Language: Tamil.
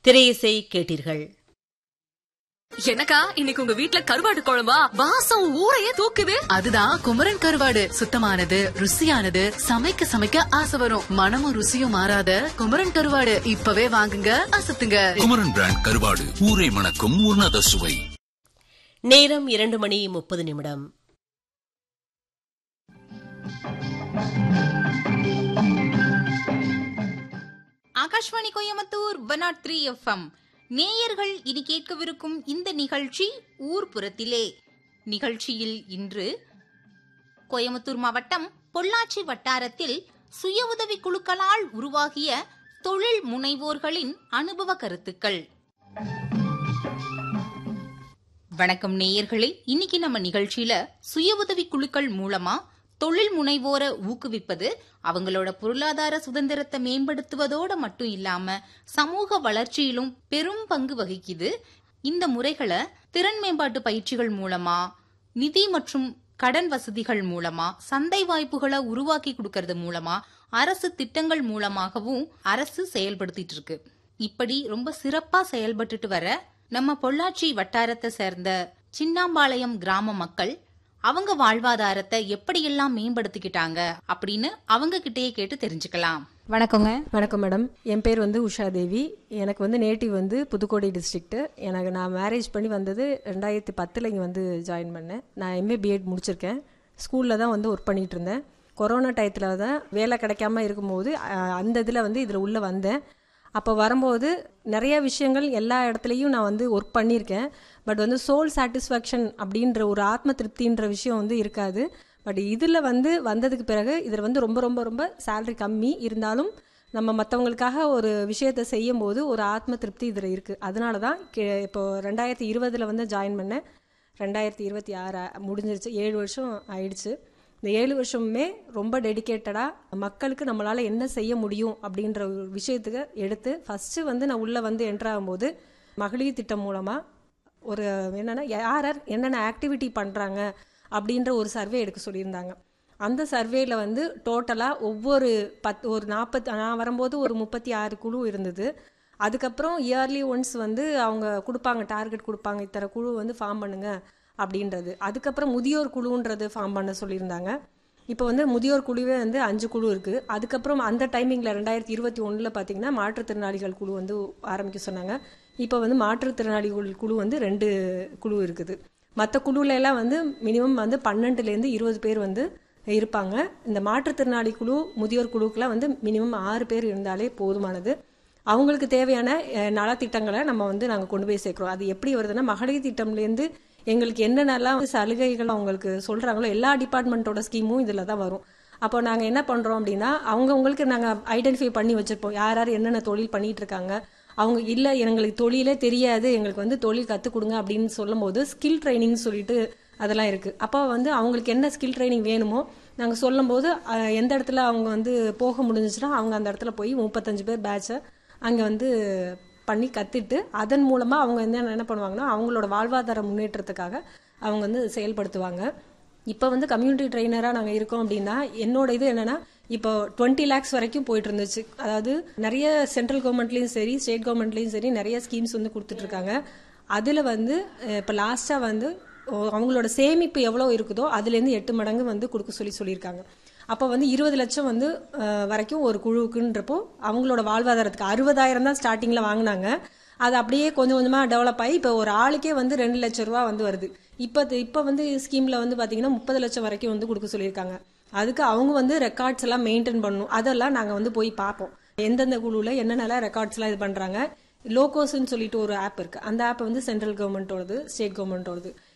திரையிசை கேட்டீர்கள் எனக்கா இன்னைக்கு உங்க வீட்ல கருவாடு குழம்பா வாசம் ஊரையே தூக்குது அதுதான் குமரன் கருவாடு சுத்தமானது ருசியானது சமைக்க சமைக்க ஆசை வரும் மனமும் ருசியும் மாறாத குமரன் கருவாடு இப்பவே வாங்குங்க அசத்துங்க குமரன் பிராண்ட் கருவாடு ஊரை மணக்கும் உன்னத சுவை நேரம் இரண்டு மணி முப்பது நிமிடம் Akashvani Coimbatore one naught three FM நேயர்கள் இனி கேட்கவிருக்கும் இந்த நிகழ்ச்சி ஊர்புறத்திலே நிகழ்ச்சியில் இன்று கோயம்புத்தூர் மாவட்டம் பொள்ளாச்சி வட்டாரத்தில் சுய உதவி குழுக்களால் உருவாகிய தொழில் முனைவோர்களின் அனுபவ கருத்துக்கள் வணக்கம் நேயர்களே இன்னைக்கு நம்ம நிகழ்ச்சியில சுய உதவி குழுக்கள் மூலமா தொழில் முனைவோரை ஊக்குவிப்பது அவங்களோட பொருளாதார சுதந்திரத்தை மேம்படுத்துவதோட மட்டும் இல்லாம சமூக வளர்ச்சியிலும் பெரும் பங்கு வகிக்குது இந்த முறைகளை திறன் மேம்பாட்டு பயிற்சிகள் மூலமா நிதி மற்றும் கடன் வசதிகள் மூலமா சந்தை வாய்ப்புகளை உருவாக்கி கொடுக்கறது மூலமா அரசு திட்டங்கள் மூலமாகவும் அரசு செயல்படுத்திட்டு இருக்கு இப்படி ரொம்ப சிறப்பா செயல்பட்டுட்டு வர நம்ம பொள்ளாச்சி வட்டாரத்தை சேர்ந்த சின்னாம்பாளையம் கிராம மக்கள் அவங்க வாழ்வாதாரத்தை எப்படியெல்லாம் மேம்படுத்திக்கிட்டாங்க அப்படின்னு அவங்க கிட்டயே கேட்டு தெரிஞ்சுக்கலாம் வணக்கங்க வணக்கம் மேடம் என் பேர் வந்து உஷா தேவி எனக்கு வந்து நேட்டிவ் வந்து புதுக்கோட்டை டிஸ்ட்ரிக்ட்டு எனக்கு நான் மேரேஜ் பண்ணி வந்தது ரெண்டாயிரத்தி பத்தில் இங்கே வந்து ஜாயின் பண்ணேன் நான் எம்ஏ பிஎட் முடிச்சிருக்கேன் ஸ்கூலில் தான் வந்து ஒர்க் பண்ணிகிட்டு இருந்தேன் கொரோனா டயத்தில் தான் வேலை கிடைக்காம இருக்கும்போது அஹ், அந்த இதில் வந்து இதில் உள்ளே வந்தேன் அப்போ வரும்போது நிறைய விஷயங்கள் எல்லா இடத்துலையும் நான் வந்து ஒர்க் பண்ணியிருக்கேன் பட் வந்து சோல் சாட்டிஸ்ஃபேக்ஷன் அப்படின்ற ஒரு ஆத்ம திருப்தின்ற விஷயம் வந்து இருக்காது பட் இதில் வந்து வந்ததுக்கு பிறகு இதில் வந்து ரொம்ப ரொம்ப ரொம்ப சேலரி கம்மி இருந்தாலும் நம்ம மற்றவங்களுக்காக ஒரு விஷயத்தை செய்யும் போது ஒரு ஆத்ம திருப்தி இதில் இருக்குது அதனால தான் கே- இப்போ ரெண்டாயிரத்தி இருபதில் வந்து ஜாயின் பண்ணேன் ரெண்டாயிரத்தி இருபத்தி ஆறு முடிஞ்சிருச்சு ஏழு வருஷம் ஆயிடுச்சு இந்த ஏழு வருஷமுமே ரொம்ப டெடிக்கேட்டடாக மக்களுக்கு நம்மளால் என்ன செய்ய முடியும் அப்படின்ற ஒரு விஷயத்துக்கு எடுத்து ஃபஸ்ட்டு வந்து நான் உள்ளே வந்து என்ட்ரு ஆகும்போது மகளிர் திட்டம் மூலமாக ஒரு என்னென்னா யார் யார் என்னென்ன ஆக்டிவிட்டி பண்ணுறாங்க அப்படின்ற ஒரு சர்வே எடுக்க சொல்லியிருந்தாங்க அந்த சர்வேல வந்து டோட்டலாக ஒவ்வொரு பத் ஒரு நாற்பத்தி நான் வரும்போது ஒரு முப்பத்தி ஆறு குழு இருந்தது அதுக்கப்புறம் இயர்லி ஒன்ஸ் வந்து அவங்க கொடுப்பாங்க டார்கெட் கொடுப்பாங்க இத்தனை குழு வந்து ஃபார்ம் பண்ணுங்க அப்படின்றது அதுக்கப்புறம் முதியோர் குழுன்றது ஃபார்ம் பண்ண சொல்லியிருந்தாங்க இப்போ வந்து முதியோர் குழுவே வந்து அஞ்சு குழு இருக்குது அதுக்கப்புறம் அந்த டைமிங்கில் ரெண்டாயிரத்தி இருபத்தி ஒன்றில் பார்த்தீங்கன்னா மாற்றுத்திறனாளிகள் குழு வந்து ஆரம்பிக்க சொன்னாங்க இப்போ வந்து மாற்றுத்திறனாளிகள் குழு வந்து ரெண்டு குழு இருக்குது மற்ற குழுல எல்லாம் வந்து மினிமம் வந்து பன்னெண்டுலேருந்து இருபது பேர் வந்து இருப்பாங்க இந்த மாற்றுத்திறனாளி குழு முதியோர் குழுக்கெல்லாம் வந்து மினிமம் ஆறு பேர் இருந்தாலே போதுமானது அவங்களுக்கு தேவையான அஹ், நலத்திட்டங்களை நம்ம வந்து நாங்கள் கொண்டு போய் சேர்க்குறோம் அது எப்படி வருதுன்னா மகளிர் திட்டம்லேருந்து எங்களுக்கு என்னென்னலாம் சலுகைகள் அவங்களுக்கு சொல்கிறாங்களோ எல்லா டிபார்ட்மெண்ட்டோட ஸ்கீமும் இதில் தான் வரும் அப்போ நாங்கள் என்ன பண்ணுறோம் அப்படின்னா அவங்கவுங்களுக்கு நாங்கள் ஐடென்டிஃபை பண்ணி வச்சுருப்போம் யார் யார் என்னென்ன தொழில் பண்ணிட்டு இருக்காங்க அவங்க இல்லை எங்களுக்கு தொழிலே தெரியாது எங்களுக்கு வந்து தொழில் கற்றுக் கொடுங்க அப்படின்னு சொல்லும்போது ஸ்கில் ட்ரைனிங் சொல்லிட்டு அதெல்லாம் இருக்குது அப்போ வந்து அவங்களுக்கு என்ன ஸ்கில் ட்ரைனிங் வேணுமோ நாங்கள் சொல்லும்போது அஹ், எந்த இடத்துல அவங்க வந்து போக முடிஞ்சுச்சுன்னா அவங்க அந்த இடத்துல போய் முப்பத்தஞ்சு பேர் பேட்சை அங்கே வந்து பண்ணி கற்றுட்டு அதன் மூலமாக அவங்க வந்து என்ன பண்ணுவாங்கன்னா அவங்களோட வாழ்வாதார முன்னேற்றத்துக்காக அவங்க வந்து செயல்படுத்துவாங்க இப்போ வந்து கம்யூனிட்டி ட்ரெயினராக நாங்கள் இருக்கோம் அப்படின்னா என்னோட இது என்னன்னா இப்போ டுவெண்ட்டி லேக்ஸ் வரைக்கும் போயிட்டு இருந்துச்சு அதாவது நிறைய சென்ட்ரல் கவர்மெண்ட்லேயும் சரி ஸ்டேட் கவர்மெண்ட்லேயும் சரி நிறைய ஸ்கீம்ஸ் வந்து கொடுத்துட்ருக்காங்க அதில் வந்து அஹ், இப்போ லாஸ்ட்டாக வந்து ஓ, அவங்களோட சேமிப்பு எவ்வளோ இருக்குதோ அதுலேருந்து எட்டு மடங்கு வந்து கொடுக்க சொல்லி சொல்லியிருக்காங்க அப்போ வந்து இருபது லட்சம் வந்து அஹ், வரைக்கும் ஒரு குழுவுக்குன்றப்போ அவங்களோட வாழ்வாதாரத்துக்கு அறுபதாயிரம் தான் ஸ்டார்டிங்கில் வாங்கினாங்க அது அப்படியே கொஞ்சம் கொஞ்சமாக டெவலப் ஆகி இப்போ ஒரு ஆளுக்கே வந்து ரெண்டு லட்ச ரூபா வந்து வருது இப்போ இப்போ வந்து ஸ்கீமில் வந்து பார்த்தீங்கன்னா முப்பது லட்சம் வரைக்கும் வந்து கொடுக்க சொல்லியிருக்காங்க அதுக்கு அவங்க வந்து ரெக்கார்ட்ஸ் எல்லாம் மெயின்டைன் பண்ணணும் அதெல்லாம் நாங்கள் வந்து போய் பார்ப்போம் எந்தெந்த குழுவில் என்னென்னலாம் ரெக்கார்ட்ஸ்லாம் இது பண்ணுறாங்க லோகோஸ்ன்னு சொல்லிட்டு ஒரு ஆப் இருக்குது அந்த ஆப் வந்து சென்ட்ரல் கவர்மெண்ட்டோடது ஸ்டேட் கவர்மெண்ட்டோடது